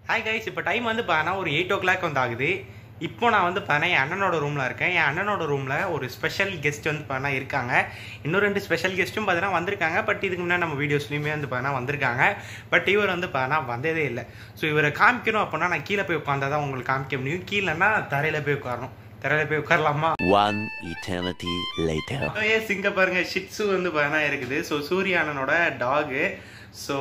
Hi guys இப்போ time வந்து பார்த்தீங்கன்னா ஒரு எயிட் ஓ கிளாக் வந்து ஆகுது இப்போ நான் வந்து பார்த்தீங்கன்னா என் அண்ணனோட ரூமில் இருக்கேன் என் அண்ணனோட ரூமில் ஒரு ஸ்பெஷல் கெஸ்ட் வந்து பார்த்தீங்கன்னா இருக்காங்க இன்னும் ரெண்டு ஸ்பெஷல் கெஸ்ட்டும் பார்த்தீங்கன்னா வந்திருக்காங்க பட் இதுக்கு முன்னாடி நம்ம வீடியோஸ்லையுமே வந்து பார்த்தீங்கன்னா வந்திருக்காங்க பட் இவர் வந்து பார்த்தீங்கன்னா வந்ததே இல்லை ஸோ இவரை காமிக்கணும் அப்படின்னா நான் கீழே போய் உட்காந்தா தான் உங்களுக்கு காமிக்க முடியும் கீழேன்னா தரையில் போய் உட்காரணும் தரையில் போய் உட்காரலாமா One eternity later. ஏன் சிங்க பாருங்க ஷிட்ஸு வந்து பார்த்தீங்கன்னா இருக்குது ஸோ சூர்யானனோட டாகு ஸோ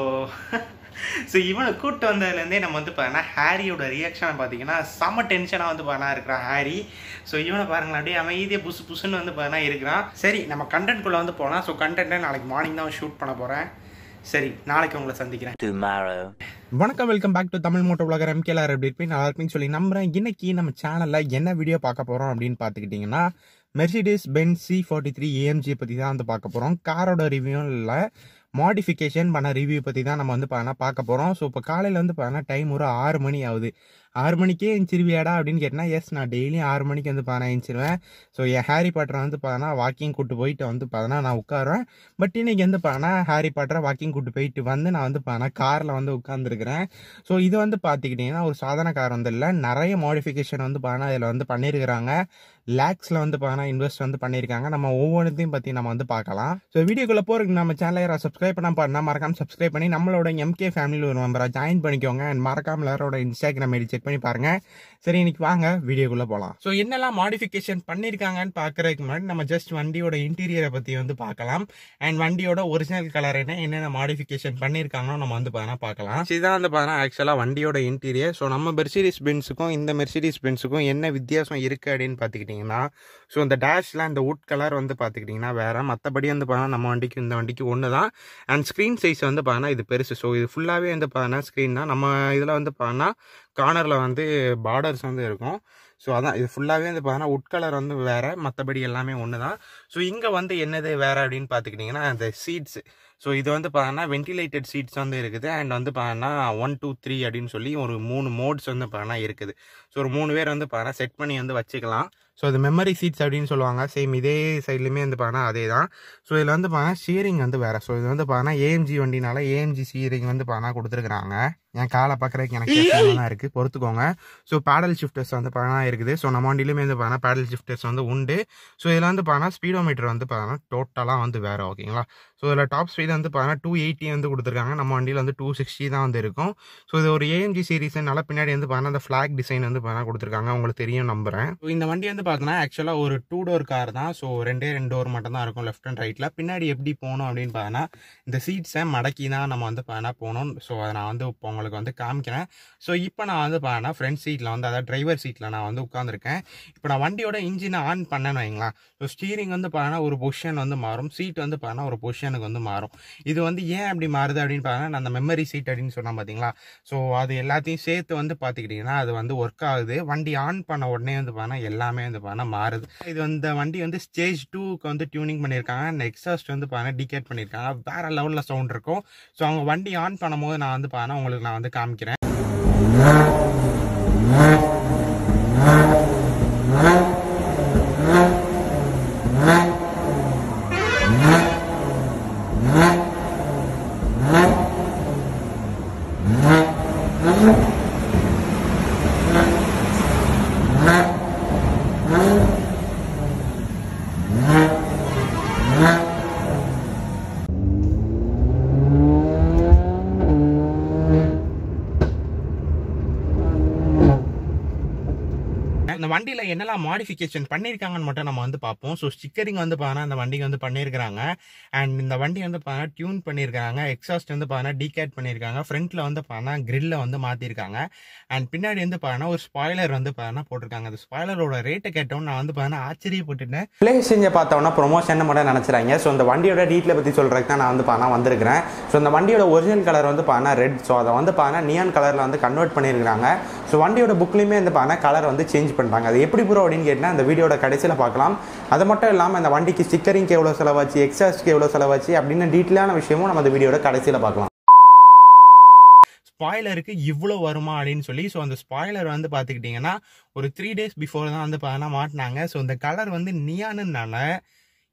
ஸோ இவனை கூப்பிட்டு வந்ததுலேருந்தே நம்ம வந்து பார்த்தீங்கன்னா ஹாரியோட ரியாக்ஷனை பார்த்தீங்கன்னா செம்ம டென்ஷனாக வந்து பார்த்தீங்கன்னா இருக்கிறான் ஹாரி ஸோ இவனை பாருங்களேன் அப்படியே அமைதியாக புசு புசுன்னு வந்து பார்த்தீங்கன்னா இருக்கிறான் சரி நம்ம கண்டென்ட்குள்ளே வந்து போகலாம் ஸோ கண்டென்ட்டை நாளைக்கு மார்னிங் தான் ஷூட் பண்ண போகிறேன் சரி நாளைக்கு உங்களை சந்திக்கிறேன் Tomorrow. வணக்கம் welcome back to Tamil moto உலகர் எம்கேலார் எப்படி இருப்பீங்க நல்லா இருப்பீங்கன்னு சொல்லி நம்புறேன் இன்னைக்கு நம்ம சேனல்ல என்ன வீடியோ பார்க்க போறோம் அப்படின்னு பார்த்துக்கிட்டிங்கன்னா Mercedes Benz C forty three AMG பற்றி தான் வந்து பார்க்க போகிறோம் காரோட ரிவ்யூவும் இல்லை மாடிஃபிகேஷன் பண்ண ரிவ்யூ பற்றி தான் நம்ம வந்து பார்த்தீங்கன்னா பார்க்க போகிறோம் ஸோ இப்போ காலையில் வந்து பார்த்தீங்கன்னா டைம் ஒரு ஆறு மணி ஆகுது ஆறு மணிக்கே எழுந்திருவியாடா அப்படின்னு கேட்டால் எஸ் நான் டெய்லியும் ஆறு மணிக்கு வந்து பார்த்தா எழுந்திருவேன் ஸோ என் ஹாரி பாட்டரை வந்து பார்த்தா வாக்கிங் கூட்டு போயிட்டு வந்து பார்த்தா நான் உட்காருவேன் பட் இன்னைக்கு வந்து பார்த்தா ஹாரி பாட்டரை வாக்கிங் கூட்டு போயிட்டு வந்து நான் வந்து பார்த்தா காரில் வந்து உட்காந்துருக்கிறேன் ஸோ இது வந்து பார்த்துக்கிட்டிங்கன்னா ஒரு சாதாரண கார் வந்து இல்லை நிறைய மாடிஃபிகேஷன் வந்து பார்த்தா இதில் வந்து பண்ணியிருக்கிறாங்க லேக்ஸில் வந்து பார்த்தா இன்வெஸ்ட் வந்து பண்ணியிருக்காங்க நம்ம ஒவ்வொன்றையும் பற்றி நம்ம வந்து பார்க்கலாம் ஸோ வீடியோக்குள்ளே போகிறதுக்கு நம்ம சேனலை யாராவது சப்ஸ்கிரைப் பண்ண பாருனா மறக்காம சப்ஸ்கிரைப் பண்ணி நம்மளோட எம்கே ஃபேமிலியில் ஒரு மெம்பராக ஜாயின் பண்ணிக்கோங்க அண்ட் மறக்காம எல்லாரோட இன்ஸ்டாகிராம் ஐடி செக் பண்ணி பாருங்க சரி இன்னைக்கு வாங்க வீடியோக்குள்ளே போகலாம் ஸோ என்னெல்லாம் மாடிஃபிகேஷன் பண்ணியிருக்காங்கன்னு பார்க்கறதுக்கு முன்னாடி நம்ம ஜஸ்ட் வண்டியோட இன்டீரியரை பற்றி வந்து பார்க்கலாம் அண்ட் வண்டியோட ஒரிஜினல் கலர் என்ன என்னென்ன மாடிஃபிகேஷன் பண்ணியிருக்காங்கன்னு நம்ம வந்து பார்த்தா பார்க்கலாம் இதுதான் வந்து பார்த்தா ஆக்சுவலாக வண்டியோட இன்டீரியர் ஸோ நம்ம மெர்சிடிஸ் பென்ஸுக்கும் இந்த மெர்சிடிஸ் பென்ஸுக்கும் என்ன வித்தியாசம் இருக்குது அப்படின்னு பார்த்துக்கிட்டிங்கன்னா ஸோ இந்த டேஷில் இந்த வுட் கலர் வந்து பார்த்துக்கிட்டிங்கன்னா வேறு மற்றபடி வந்து பார்த்தா நம்ம வண்டிக்கு இந்த வண்டிக்கு ஒன்று தான் அண்ட் ஸ்க்ரீன் சைஸ் வந்து பார்த்தா இது பெருசு ஸோ இது ஃபுல்லாகவே வந்து பார்த்தா ஸ்க்ரீன் தான் நம்ம இதில் வந்து பார்த்தா கார்னரில் வந்து பார்டர்ஸ் வந்து இருக்கும் ஸோ அதான் இது ஃபுல்லாகவே வந்து பார்த்தீங்கன்னா உட் கலர் வந்து வேறு மற்றபடி எல்லாமே ஒன்று தான் ஸோ இங்கே வந்து என்னது வேறு அப்படின்னு பார்த்துக்கிட்டிங்கன்னா அந்த சீட்ஸ் ஸோ இது வந்து பார்த்தீங்கன்னா வென்டிலேட்டட் சீட்ஸ் வந்து இருக்குது அண்ட் வந்து பார்த்தீங்கன்னா ஒன் டூ த்ரீ அப்படின்னு சொல்லி ஒரு மூணு மோட்ஸ் வந்து பார்த்தீங்கன்னா இருக்குது ஸோ ஒரு மூணு பேர் வந்து பார்த்தீங்கன்னா செட் பண்ணி வந்து வச்சுக்கலாம் ஸோ இது மெமரி சீட்ஸ் அப்படின்னு சொல்லுவாங்க சேம் இதே சைட்லையுமே வந்து பார்த்தீங்கன்னா அதே தான் ஸோ இதில் வந்து பார்த்தீங்கன்னா ஷியரிங் வந்து வேறு ஸோ இது வந்து பார்த்தீங்கன்னா ஏஎம்ஜி வண்டினால ஏஎம்ஜி ஷியரிங் வந்து பார்த்தீங்கன்னா கொடுத்துருக்குறாங்க என் காலை பார்க்குறதுக்கு எனக்கு தான் இருக்குது பொறுத்துக்கோங்க ஸோ பேடல் ஷிஃப்டர்ஸ் வந்து பார்த்தீங்கன்னா இருக்குது ஸோ நம்ம வண்டியிலுமே வந்து பார்த்தீங்கன்னா பேடல் ஷிஃப்டர்ஸ் வந்து உண்டு ஸோ இதில் வந்து பார்த்தீங்கன்னா ஸ்பீடோமீட்டர் வந்து பார்த்தீங்கன்னா டோட்டலாக வந்து வேறு ஓகேங்களா ஸோ இதில் டாப் ஸ்பீட் வந்து பார்த்தீங்கன்னா டூ எயிட்டி வந்து கொடுத்துருக்காங்க நம்ம வண்டியில் வந்து டூ சிக்ஸ்டி தான் வந்து இருக்கும் ஸோ இது ஒரு ஏஎம்ஜி சீரிஸ்னால பின்னாடி வந்து பார்த்தீங்கன்னா அந்த ஃப்ளாக் டிசைன் வந்து பார்த்தீங்கன்னா கொடுத்துருக்காங்க உங்களுக்கு தெரியும் நம்புறேன் ஸோ இந்த வண்டி வந்து பார்த்தீங்கன்னா ஆக்சுவலாக ஒரு டூ டோர் கார் தான் ஸோ ரெண்டே ரெண்டு டோர் மட்டும் தான் இருக்கும் லெஃப்ட் அண்ட் ரைட்டில் பின்னாடி எப்படி போகணும் அப்படின்னு பார்த்தீங்கன்னா இந்த சீட்ஸை மடக்கி தான் நம்ம வந்து பார்த்தீங்கன்னா போகணும் ஸோ அதை நான் வந்து இப்போ உங்களுக்கு வந்து காமிக்கிறேன் ஸோ இப்போ நான் வந்து பார்த்தீங்கன்னா ஃப்ரண்ட் சீட்டில் வந்து அதாவது டிரைவர் சீட்டில் நான் வந்து உட்காந்துருக்கேன் இப்போ நான் வண்டியோட இன்ஜினை ஆன் பண்ணேன்னு வைங்களேன் ஸோ ஸ்டீரிங் வந்து பார்த்தீங்கன்னா ஒரு பொசிஷன் வந்து மாறும் சீட் வந்து பார்த்தீங்கன்னா ஒரு பொசிஷனுக்கு வந்து மாறும் இது வந்து ஏன் அப்படி மாறுது அப்படின்னு பார்த்தீங்கன்னா நான் அந்த மெமரி சீட் அப்படின்னு சொன்னேன் பார்த்தீங்களா ஸோ அது எல்லாத்தையும் சேர்த்து வந்து பார்த்துக்கிட்டிங்கன்னா அது வந்து ஒர்க் ஆகுது வண்டி ஆன் பண்ண உடனே வந்து பார்த்தீங்கன்னா எல்லாமே வந்து பார்த்தீங்கன்னா மாறுது இது இந்த வண்டி வந்து ஸ்டேஜ் டூக்கு வந்து டியூனிங் பண்ணியிருக்காங்க அந்த எக்ஸாஸ்ட் வந்து பார்த்தீங்கன்னா டிகேட் பண்ணியிருக்காங்க வேற லெவலில் சவுண்ட் இருக்கும் ஸோ அவங்க வண்டி ஆன் பண்ணும்போது நான் வந்து பார்த்தீங்கன்னா உங்களுக்கு நான் வந்து காமிக்கிறேன் இந்த வண்டியில் என்னெல்லாம் மாடிஃபிகேஷன் பண்ணியிருக்காங்கன்னு மட்டும் நம்ம வந்து பார்ப்போம் ஸோ ஸ்டிக்கரிங் வந்து பார்த்தீங்கன்னா இந்த வண்டிக்கு வந்து பண்ணியிருக்காங்க அண்ட் இந்த வண்டி வந்து பார்த்தீங்கன்னா டியூன் பண்ணியிருக்காங்க எக்ஸாஸ்ட் வந்து பார்த்தீங்கன்னா டீகேட் பண்ணியிருக்காங்க ஃப்ரண்ட்டில் வந்து பார்த்தீங்கன்னா கிரில்ல வந்து மாற்றிருக்காங்க அண்ட் பின்னாடி வந்து பார்த்தீங்கன்னா ஒரு ஸ்பாய்லர் வந்து பார்த்தீங்கன்னா போட்டிருக்காங்க அந்த ஸ்பாய்லரோட ரேட்டை கேட்டோம் நான் வந்து பார்த்தீங்கன்னா ஆச்சரியப்பட்டுட்டேன் ப்ளே செஞ்ச பார்த்தோம்னா ப்ரொமோஷன் மட்டும் நினச்சிறாங்க ஸோ இந்த வண்டியோட டீட்டெயில் பற்றி சொல்கிறதுக்கு தான் நான் வந்து பார்த்தா வந்திருக்கிறேன் ஸோ இந்த வண்டியோட ஒரிஜினல் கலர் வந்து பார்த்தா ரெட் ஸோ அதை வந்து பார்த்தா நியான் கலரில் வந்து கன்வெர்ட் பண்ணியிருக்காங்க ஸோ வண்டியோட புக்லேயுமே வந்து பார்த்தா கலர் வந்து சேஞ்ச் பண்ணுறாங்க அது எப்படி ப்ரோ அப்படின்னு கேட்டால் இந்த வீடியோட கடைசியில் பார்க்கலாம் அது மட்டும் இல்லாமல் இந்த வண்டிக்கு ஸ்டிக்கரிங்க்கு எவ்வளோ செலவாச்சு எக்ஸாஸ்ட்க்கு எவ்வளோ செலவாச்சு அப்படின்னு டீட்டெயிலான விஷயமும் நம்ம இந்த வீடியோட கடைசியில் பார்க்கலாம் ஸ்பாய்லருக்கு இவ்வளோ வருமா அப்படின்னு சொல்லி ஸோ அந்த ஸ்பாய்லர் வந்து பார்த்துக்கிட்டிங்கன்னா ஒரு த்ரீ டேஸ் பிஃபோர் தான் வந்து பார்த்தீங்கன்னா மாட்டினாங்க ஸோ இந்த கலர் வந்து நியானுனால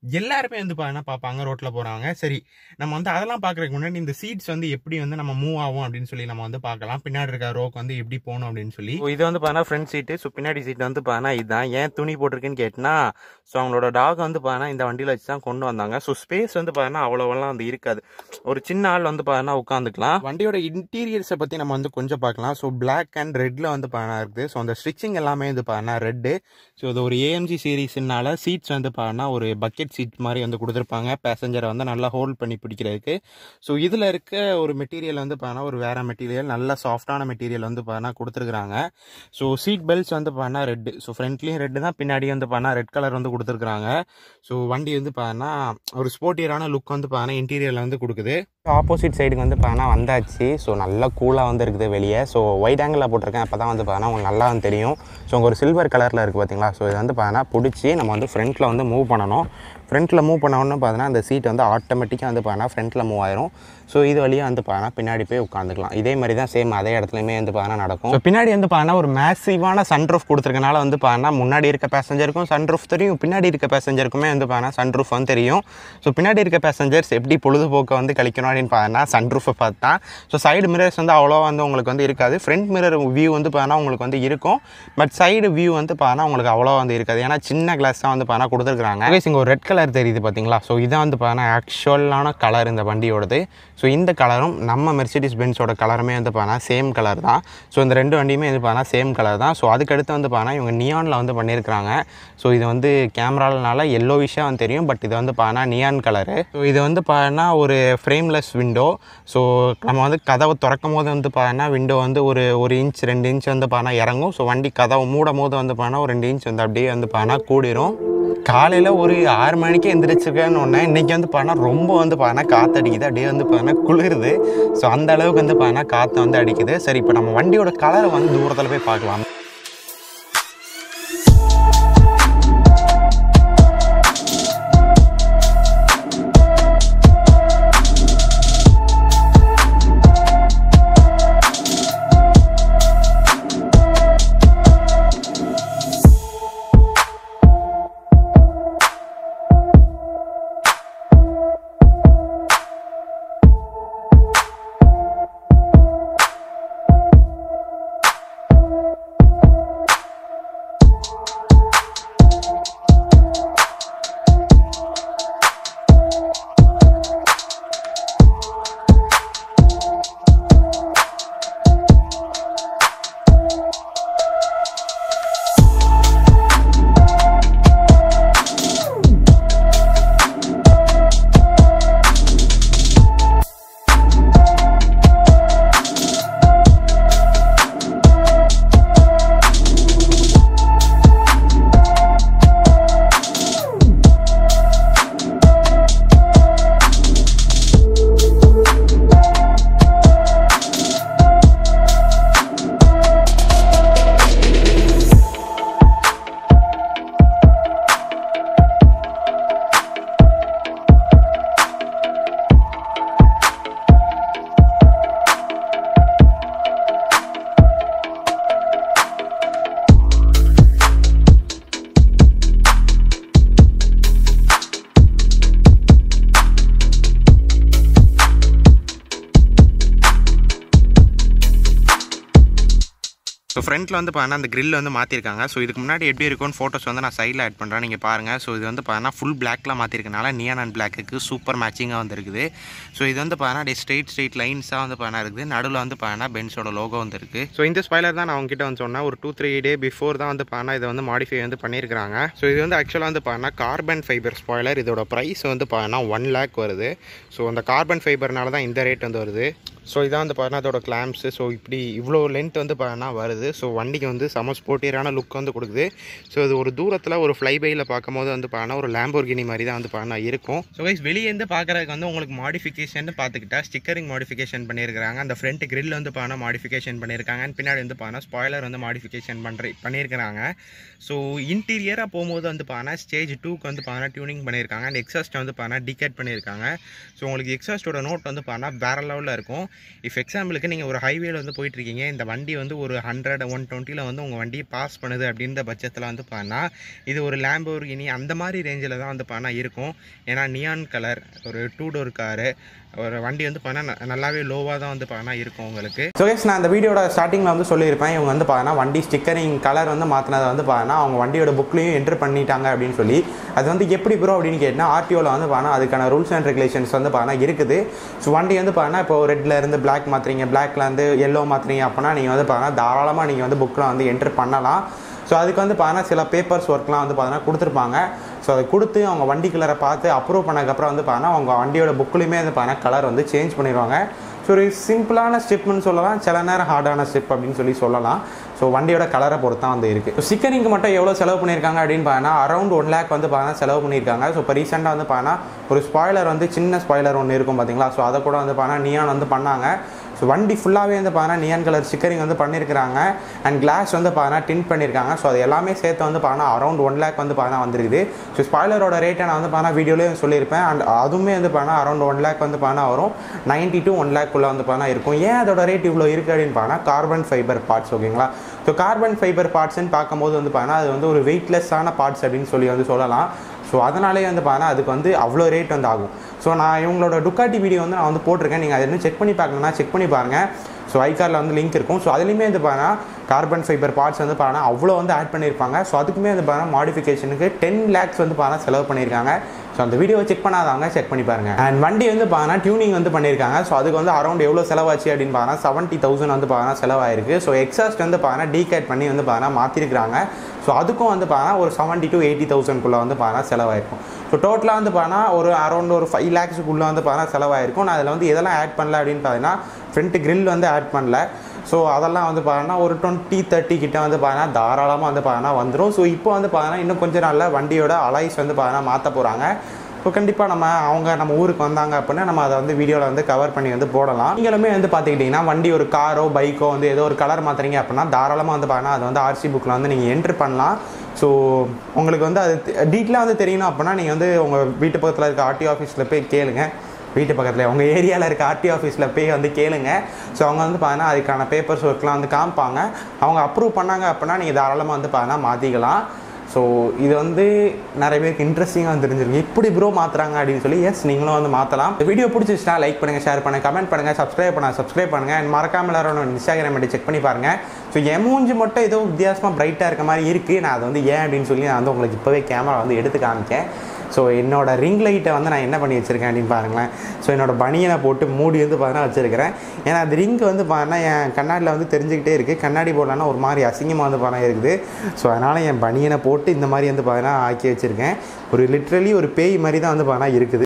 எல்லாருமே வந்து பார்த்தீங்கன்னா பார்ப்பாங்க ரோட்டில் போகிறவங்க சரி நம்ம வந்து அதெல்லாம் பார்க்குறதுக்கு முன்னாடி இந்த சீட்ஸ் வந்து எப்படி வந்து நம்ம மூவ் ஆகும் அப்படின்னு சொல்லி நம்ம வந்து பார்க்கலாம் பின்னாடி இருக்க ரோக்கு வந்து எப்படி போகணும் அப்படின்னு சொல்லி ஸோ இது வந்து பார்த்தீங்கன்னா ஃப்ரண்ட் சீட்டு ஸோ பின்னாடி சீட் வந்து பார்த்தீங்கன்னா இதுதான் ஏன் துணி போட்டிருக்குன்னு கேட்டினா ஸோ அவங்களோட டாக் வந்து பார்த்தீங்கன்னா இந்த வண்டியில் வச்சு தான் கொண்டு வந்தாங்க ஸோ ஸ்பேஸ் வந்து பார்த்தீங்கன்னா அவ்வளோவெல்லாம் வந்து இருக்காது ஒரு சின்ன ஆள் வந்து பார்த்தீங்கன்னா உட்காந்துக்கலாம் வண்டியோட இன்டீரியர்ஸை பற்றி நம்ம வந்து கொஞ்சம் பார்க்கலாம் ஸோ பிளாக் அண்ட் ரெட்டில் வந்து பார்த்தீங்கன்னா இருக்குது ஸோ அந்த ஸ்டிச்சிங் எல்லாமே வந்து பார்த்தீங்கன்னா ரெட்டு ஸோ இது ஒரு ஏஎம்ஜி சீரீஸ்னால சீட்ஸ் வந்து பார்த்தீங்கன்னா ஒரு பக்கெட் சீட் மாதிரி வந்து கொடுத்துருப்பாங்க பேசஞ்சரை வந்து நல்லா ஹோல்ட் பண்ணி பிடிக்கிறதுக்கு ஸோ இதில் இருக்க ஒரு மெட்டீரியல் வந்து பார்த்தீங்கன்னா ஒரு வேற மெட்டீரியல் நல்ல சாஃப்டான மெட்டீரியல் வந்து பார்த்தீங்கன்னா கொடுத்துருக்குறாங்க ஸோ சீட் பெல்ட்ஸ் வந்து பார்த்தீங்கன்னா ரெட்டு ஸோ ஃப்ரண்ட்லேயும் ரெட்டு தான் பின்னாடி வந்து பார்த்தீங்கன்னா ரெட் கலர் வந்து கொடுத்துருக்குறாங்க ஸோ வண்டி வந்து பார்த்தீங்கன்னா ஒரு ஸ்போர்ட்டியரான லுக் வந்து பார்த்தீங்கன்னா இன்டீரியரில் வந்து கொடுக்குது ஆப்போசிட் சைடுக்கு வந்து பார்த்தீங்கன்னா வந்தாச்சு ஸோ நல்லா கூலாக வந்து இருக்குது வெளியே ஸோ ஒயிட் ஆங்கிளில் போட்டிருக்கேன் அப்போ தான் வந்து பார்த்தீங்கன்னா உங்களுக்கு நல்லா வந்து தெரியும் ஸோ உங்க ஒரு சில்வர் கலரில் இருக்குது பார்த்தீங்களா ஸோ இது வந்து பார்த்தீங்கன்னா பிடிச்சி நம்ம வந்து ஃப்ரண்ட்டில் வந்து மூவ் பண்ணணும் ஃப்ரண்ட்டில் மூவ் பண்ண உடனே பார்த்தீங்கன்னா அந்த சீட் வந்து ஆட்டோமேட்டிக்காக வந்து பார்த்தீங்கன்னா ஃப்ரண்ட்டில் மூவ் ஆயிரும் ஸோ இது வழியாக வந்து பார்த்தீங்கன்னா பின்னாடி போய் உட்காந்துக்கலாம் இதே மாதிரி தான் சேம் அதே இடத்துலையுமே வந்து பார்த்தீங்கன்னா நடக்கும் ஸோ பின்னாடி வந்து பார்த்தீங்கன்னா ஒரு மேசிவான சன்ரூஃப் கொடுத்துருக்கனால வந்து பார்த்தீங்கன்னா முன்னாடி இருக்க பேசஞ்சருக்கும் சன்ரூஃப் தெரியும் பின்னாடி இருக்க பேசஞ்சருக்குமே வந்து பார்த்தீங்கன்னா சன்ரூஃப் வந்து தெரியும் ஸோ பின்னாடி இருக்க பேசஞ்சர்ஸ் எப்படி பொழுதுபோக்கை வந்து கழிக்கணும் அப்படின்னு பார்த்தீங்கன்னா சன்ரூஃபை பார்த்தா ஸோ சைடு மிரர்ஸ் வந்து அவ்வளோ வந்து உங்களுக்கு வந்து இருக்காது ஃப்ரண்ட் மிரர் வியூ வந்து பார்த்தீங்கன்னா உங்களுக்கு வந்து இருக்கும் பட் சைடு வியூ வந்து பார்த்தீங்கன்னா உங்களுக்கு அவ்வளோ வந்து இருக்காது ஏன்னா சின்ன கிளாஸ் தான் வந்து பார்த்தீங்கன்னா கொடுத்துருக்காங்க Guys, இங்க ஒரு ரெட் கலர் தெரியுது பார்த்தீங்களா ஸோ இதான் வந்து பார்த்தீங்கன்னா ஆக்சுவலான கலர் இந்த வண்டியோடது ஸோ இந்த கலரும் நம்ம மெர்சிடிஸ் பென்ஸோட கலருமே வந்து பார்த்தீங்கன்னா சேம் கலர் தான் ஸோ இந்த ரெண்டு வண்டியுமே வந்து பார்த்தீங்கன்னா சேம் கலர் தான் ஸோ அதுக்கடுத்து வந்து பார்த்தீங்கன்னா இவங்க நியானில் வந்து பண்ணியிருக்கிறாங்க ஸோ இது வந்து கேமராலனால எல்லோ விஷயம் வந்து தெரியும் பட் இது வந்து பார்த்தீங்கன்னா நியான் கலரு ஸோ இது வந்து பார்த்தீங்கன்னா ஒரு ஃப்ரேம்லெஸ் விண்டோ ஸோ நம்ம வந்து கதவை திறக்கும் போது வந்து பார்த்தீங்கன்னா விண்டோ வந்து ஒரு ஒரு இன்ச் ரெண்டு இன்ச் வந்து பார்த்தீங்கன்னா இறங்கும் ஸோ வண்டி கதவை மூடும் போது வந்து பார்த்தீங்கன்னா ஒரு ரெண்டு இன்ச் வந்து அப்படியே வந்து பார்த்தீங்கன்னா கூடிரும் காலையில் ஒரு ஆறு மணிக்கு எந்திரிச்சிருக்கேன்னு ஒன்று இன்றைக்கி வந்து பார்த்தீங்கன்னா ரொம்ப வந்து பார்த்தீங்கன்னா காற்று அடிக்குது அப்படியே வந்து பார்த்தீங்கன்னா குளிருது ஸோ அந்த அளவுக்கு வந்து பார்த்தீங்கன்னா காற்று வந்து அடிக்குது சரி இப்போ நம்ம வண்டியோட கலரை வந்து தூரத்தில் போய் பார்க்கலாம் ஸோ ஃப்ரண்ட்டில் வந்து பார்த்தீங்கன்னா அந்த grill வந்து மாற்றிருக்காங்க ஸோ இதுக்கு முன்னாடி எப்படி இருக்கும்னு ஃபோட்டோஸ் வந்து நான் சைடில் ஆட் பண்ணுறேன் நீங்கள் பாருங்கள் ஸோ இது வந்து பார்த்தீங்கன்னா ஃபுல் பிளாக்ல மாற்றிருக்கனால நியான் அண்ட் பிளாக்கு சூப்பர் மேட்சிங்காக வந்துருக்குது ஸோ இது வந்து பார்த்தீங்கன்னா அப்படியே ஸ்ட்ரெயிட் ஸ்ட்ரெயிட் லைன்ஸாக வந்து பார்த்தீங்கன்னா இருக்குது நடுவில் வந்து பார்த்தீங்கன்னா பென்ஸோட லோகோ வந்து இருக்குது ஸோ இந்த ஸ்பாய்லர் தான் நான் உங்ககிட்ட வந்து சொன்னேன் ஒரு டூ த்ரீ டே பிஃபோர் தான் வந்து பார்த்தீங்கன்னா இதை வந்து மாடிஃபை வந்து பண்ணியிருக்காங்க ஸோ இது வந்து ஆக்சுவலாக வந்து பார்த்தீங்கன்னா கார்பன் ஃபைபர் ஸ்பாய்லர் இதோட ப்ரைஸ் வந்து பார்த்தீங்கன்னா ஒன் லேக் வருது ஸோ அந்த கார்பன் ஃபைபர்னால தான் இந்த ரேட் வந்து வருது ஸோ இதான் வந்து பார்த்தீங்கன்னா அதோட கிளாம்ஸு ஸோ இப்படி இவ்வளோ லென்த் வந்து பார்த்தீங்கன்னா வருது ஸோ வண்டிக்கு வந்து செம ஸ்போர்ட்டியரான லுக் வந்து கொடுக்குது ஸோ இது ஒரு தூரத்தில் ஒரு ஃப்ளைபையில் பார்க்கும்போது வந்து பார்த்தீங்கன்னா ஒரு லேம்போர்கினி மாதிரி தான் வந்து பார்த்தீங்கன்னா இருக்கும் ஸோ கைஸ் வெளியேருந்து பார்க்குறதுக்கு வந்து உங்களுக்கு மாடிஃபிகேஷன் பார்த்துக்கிட்டா ஸ்டிக்கரிங் மாடிஃபிகேஷன் பண்ணியிருக்காங்க அந்த ஃப்ரண்ட் grill வந்து பார்த்தீங்கன்னா மாடிஃபிகேஷன் பண்ணியிருக்காங்க and பின்னாடி வந்து பார்த்தீங்கன்னா ஸ்பாய்லர் வந்து மாடிஃபிகேஷன் பண்ணுற பண்ணியிருக்கிறாங்க ஸோ இன்டீரியராக போகும்போது வந்து பார்த்தீங்கன்னா ஸ்டேஜ் டூக்கு வந்து பார்த்தீங்கன்னா டியூனிங் பண்ணியிருக்காங்க அண்ட் எக்ஸாஸ்ட் வந்து பார்த்தீங்கன்னா டிகேட் பண்ணியிருக்காங்க ஸோ உங்களுக்கு எக்ஸாஸ்டோட நோட் வந்து பார்த்தீங்கன்னா வேற லெவலில் இருக்கும் இஃப் எக்ஸாம்பிளுக்கு நீங்கள் ஒரு ஹைவேல வந்து போயிட்டு இருக்கீங்க இந்த வண்டி வந்து ஒரு ஹண்ட்ரட் ஹண்ட்ரட் ஒன் டுவெண்ட்டியில் வந்து உங்கள் வண்டியை பாஸ் பண்ணுது அப்படின்ற பட்சத்தில் வந்து பார்த்தா இது ஒரு லேம்போர்கினி அந்த மாதிரி ரேஞ்சில் தான் வந்து பார்த்தா இருக்கும் ஏன்னா நியான் கலர் ஒரு டூ டோர் காரு ஒரு வண்டி வந்து பார்த்தா நல்லாவே லோவாக தான் வந்து பார்த்தா இருக்கும் உங்களுக்கு ஸோ கேஸ் நான் அந்த வீடியோட ஸ்டார்டிங்கில் வந்து சொல்லியிருப்பேன் இவங்க வந்து பார்த்தீங்கன்னா வண்டி ஸ்டிக்கரிங் கலர் வந்து மாற்றினதை வந்து பார்த்தீங்கன்னா அவங்க வண்டியோட புக்லேயும் என்ட்ரு பண்ணிட்டாங்க அப்படின்னு சொல்லி அது வந்து எப்படி ப்ரோ அப்படின்னு கேட்டால் ஆர்டிஓவில் வந்து பார்த்தீங்கன்னா அதுக்கான ரூல்ஸ் அண்ட் ரெகுலேஷன்ஸ் வந்து பார்த்தீங்கன்னா இருக்குது ஸோ வண்டி வந்து பார்த்தீங்கன்னா இப்போ ரெட்ல இருந்து பிளாக் மாற்றுறீங்க பிளாக்ல இருந்து எல்லோ மாற்றுறீங்க அப்படின்னா நீங்கள் வந்து பார்த்தீங்கன்னா தாராளமாக நீங்கள் வந்து புக்கில் வந்து என்ட்ரு பண்ணலாம் ஸோ அதுக்கு வந்து பார்த்தீங்கன்னா சில பேப்பர்ஸ் ஒர்க்லாம் வந்து பார்த்தீங்கன்னா கொடுத்துருப்பாங்க ஸோ அதை கொடுத்து அவங்க வண்டி கலரை பார்த்து அப்ரூவ் பண்ணதுக்கப்புறம் வந்து பார்த்தீங்கன்னா அவங்க வண்டியோட புக்லையுமே வந்து பார்த்தீங்கன்னா கலர் வந்து சேஞ்ச் பண்ணிடுவாங்க ஸோ ஒரு சிம்பிளான ஸ்டெப்னு சொல்லலாம் சில நேரம் ஹார்டான ஸ்டெப் அப்படின்னு சொல்லி சொல்லலாம் ஸோ வண்டியோட கலரை பொறுத்து தான் வந்து இருக்குது ஸ்டிக்கரிங்க்கு மட்டும் எவ்வளோ செலவு பண்ணியிருக்காங்க அப்படின்னு பார்த்தீங்கன்னா அரௌண்ட் ஒன் லேக் வந்து பார்த்தீங்கன்னா செலவு பண்ணியிருக்காங்க ஸோ இப்போ ரீசெண்டாக வந்து பார்த்தீங்கன்னா ஒரு ஸ்பாய்லர் வந்து சின்ன ஸ்பாய்லர் ஒன்று இருக்கும் பார்த்தீங்களா ஸோ அதை கூட வந்து பார்த்தீங்கன்னா நியான் வந்து பண்ணாங்க ஸோ வண்டி ஃபுல்லாகவே வந்து பார்த்தீங்கன்னா நியான் கலர் ஸ்டிக்கரிங் வந்து பண்ணியிருக்காங்க அண்ட் கிளாஸ் வந்து பார்த்தீங்கன்னா டின் பண்ணியிருக்காங்க ஸோ அது எல்லாமே சேர்த்து வந்து பார்த்தீங்கன்னா அரௌண்ட் ஒன் லேக் வந்து பார்த்தீங்கன்னா வந்துருக்குது ஸோ ஸ்பாய்லரோட ரேட்டை நான் வந்து பார்த்தீங்கன்னா வீடியோலேயே சொல்லியிருப்பேன் அண்ட் அதுவுமே வந்து பார்த்தீங்கன்னா அரௌண்ட் ஒன் லேக் வந்து பார்த்தீங்கன்னா வரும் நைன்ட்டி டு ஒன் லேக்குள்ளே வந்து பார்த்தீங்கன்னா இருக்கும் ஏன் அதோட ரேட் இவ்வளோ இருக்குது அப்படின்னு பார்த்தீங்கன்னா கார்பன் ஃபைபர் பார்ட்ஸ் ஓகேங்களா ஸோ கார்பன் ஃபைபர் பார்ட்ஸ்ன்னு பார்க்கும்போது வந்து பார்த்தீங்கன்னா அது வந்து ஒரு வெயிட்லெஸ்ஸான பார்ட்ஸ் அப்படின்னு சொல்லி வந்து சொல்லலாம் ஸோ அதனாலே வந்து பார்த்தீங்கன்னா அதுக்கு வந்து அவ்வளோ ரேட் வந்து ஆகும் ஸோ நான் இவங்களோட டுக்காட்டி வீடியோ வந்து நான் வந்து போட்டிருக்கேன் நீங்கள் அதை இன்னும் செக் பண்ணி பார்க்கணும்னா செக் பண்ணி பாருங்கள் ஸோ ஐகாரில் வந்து லிங்க் இருக்கும் ஸோ அதுலேயுமே வந்து பார்த்தீங்கன்னா கார்பன் ஃபைபர் பார்ட்ஸ் வந்து பார்த்தீங்கன்னா அவ்வளோ வந்து ஆட் பண்ணியிருப்பாங்க ஸோ அதுக்குமே வந்து பார்த்தீங்கன்னா மாடிஃபிகேஷனுக்கு டென் லேக்ஸ் வந்து பார்த்தீங்கன்னா செலவு பண்ணியிருக்காங்க ஸோ அந்த வீடியோவை செக் பண்ணாதவங்க செக் பண்ணி பாருங்க அண்ட் வண்டி வந்து பார்த்தீங்கன்னா டியூனிங் வந்து பண்ணியிருக்காங்க ஸோ அதுக்கு வந்து அரௌண்ட் எவ்வளோ செலவாச்சு அப்படின்னு பார்த்தீங்கன்னா செவன்ட்டி தௌசண்ட் வந்து பார்த்தீங்கன்னா செலவாயிருக்கு ஸோ எக்ஸாஸ்ட் வந்து பார்த்தீங்கன்னா டீகேட் பண்ணி வந்து பார்த்தீங்கன்னா மாற்றிருக்காங்க ஸோ அதுக்கும் வந்து பார்த்தீங்கன்னா ஒரு செவன்ட்டி டு எயிட்டி தௌசண்ட்குள்ளே வந்து பார்த்தீங்கன்னா செலவாயிருக்கும் ஸோ டோட்டலாக வந்து பார்த்தீங்கன்னா ஒரு அரௌண்ட் ஒரு ஃபைவ் லேக்ஸுக்குள்ளே வந்து பார்த்தீங்கன்னா செலவாயிருக்கும் நான் அதில் வந்து எதெல்லாம் ஆட் பண்ணல அப்படின்னு பார்த்தீங்கன்னா ஃப்ரண்ட் grill வந்து ஆட் பண்ணல ஸோ அதெல்லாம் வந்து பார்த்தீங்கன்னா ஒரு டுவெண்ட்டி தேர்ட்டி கிட்ட வந்து பார்த்தீங்கன்னா தாராளமாக வந்து பார்த்தீங்கன்னா வந்துடும் ஸோ இப்போ வந்து பார்த்தீங்கன்னா இன்னும் கொஞ்சம் நாளில் வண்டியோட அலைஸ் வந்து பார்த்தீங்கன்னா மாற்ற போகிறாங்க ஸோ கண்டிப்பாக நம்ம அவங்க நம்ம ஊருக்கு வந்தாங்க அப்படின்னா நம்ம அதை வந்து வீடியோவில் வந்து கவர் பண்ணி வந்து போடலாம் நீங்களுமே வந்து பார்த்துக்கிட்டிங்கன்னா வண்டி ஒரு காரோ பைக்கோ வந்து ஏதோ ஒரு கலர் மாற்றுறீங்க அப்படின்னா தாராளமாக வந்து பார்த்தீங்கன்னா அது வந்து ஆர்சி புக்கில் வந்து நீங்கள் என்ட்ரு பண்ணலாம் ஸோ உங்களுக்கு வந்து அது டீட்டெயிலாக வந்து தெரியணும் அப்படின்னா நீங்கள் வந்து உங்கள் வீட்டு பக்கத்தில் இருக்க ஆர்டி ஆஃபீஸில் போய் கேளுங்க வீட்டு பக்கத்தில் உங்கள் ஏரியாவில் இருக்க ஆர்டி ஆஃபீஸில் போய் வந்து கேளுங்க ஸோ அவங்க வந்து பார்த்தீங்கன்னா அதுக்கான பேப்பர்ஸ் ஒர்க்லாம் வந்து காமிப்பாங்க அவங்க அப்ரூவ் பண்ணாங்க அப்படின்னா நீங்கள் தாராளமாக வந்து பார்த்தீங்கன்னா மாற்றிக்கலாம் ஸோ இது வந்து நிறைய பேருக்கு இன்ட்ரெஸ்டிங்காக வந்து தெரிஞ்சிருக்கு எப்படி ப்ரோ மாற்றுறாங்க அப்படின்னு சொல்லி எஸ் நீங்களும் வந்து மாற்றலாம் இந்த வீடியோ பிடிச்சிச்சுன்னா லைக் பண்ணுங்கள் ஷேர் பண்ணுங்கள் கமெண்ட் பண்ணுங்கள் சப்ஸ்கிரைப் பண்ண சப்ஸ்கிரைப் பண்ணுங்கள் அண்ட் மறக்காம எல்லாரும் இன்ஸ்டாகிராம் ஐடி செக் பண்ணி பாருங்கள் ஸோ என் மூஞ்சி மட்டும் ஏதோ வித்தியாசமாக பிரைட்டாக இருக்க மாதிரி இருக்குது நான் அதை வந்து ஏன் அப்படின்னு சொல்லி நான் வந்து உங்களுக்கு இப்போவே கேமரா வந்து எடுத்து காமிச்சேன் ஸோ என்னோட ரிங் லைட்டை வந்து நான் என்ன பண்ணி வச்சுருக்கேன் அப்படின்னு பாருங்களேன் ஸோ என்னோட பனியனை போட்டு மூடி வந்து பார்த்தீங்கன்னா வச்சுருக்கிறேன் ஏன்னா அந்த ரிங் வந்து பார்த்தீங்கன்னா என் கண்ணாடியில் வந்து தெரிஞ்சுக்கிட்டே இருக்குது கண்ணாடி போடலன்னா ஒரு மாதிரி அசிங்கமாக வந்து பார்த்தீங்கன்னா இருக்குது ஸோ அதனால் என் பனியனை போட்டு இந்த மாதிரி வந்து பார்த்தீங்கன்னா ஆக்கி வச்சுருக்கேன் ஒரு லிட்ரலி ஒரு பேய் மாதிரி தான் வந்து பார்த்தீங்கன்னா இருக்குது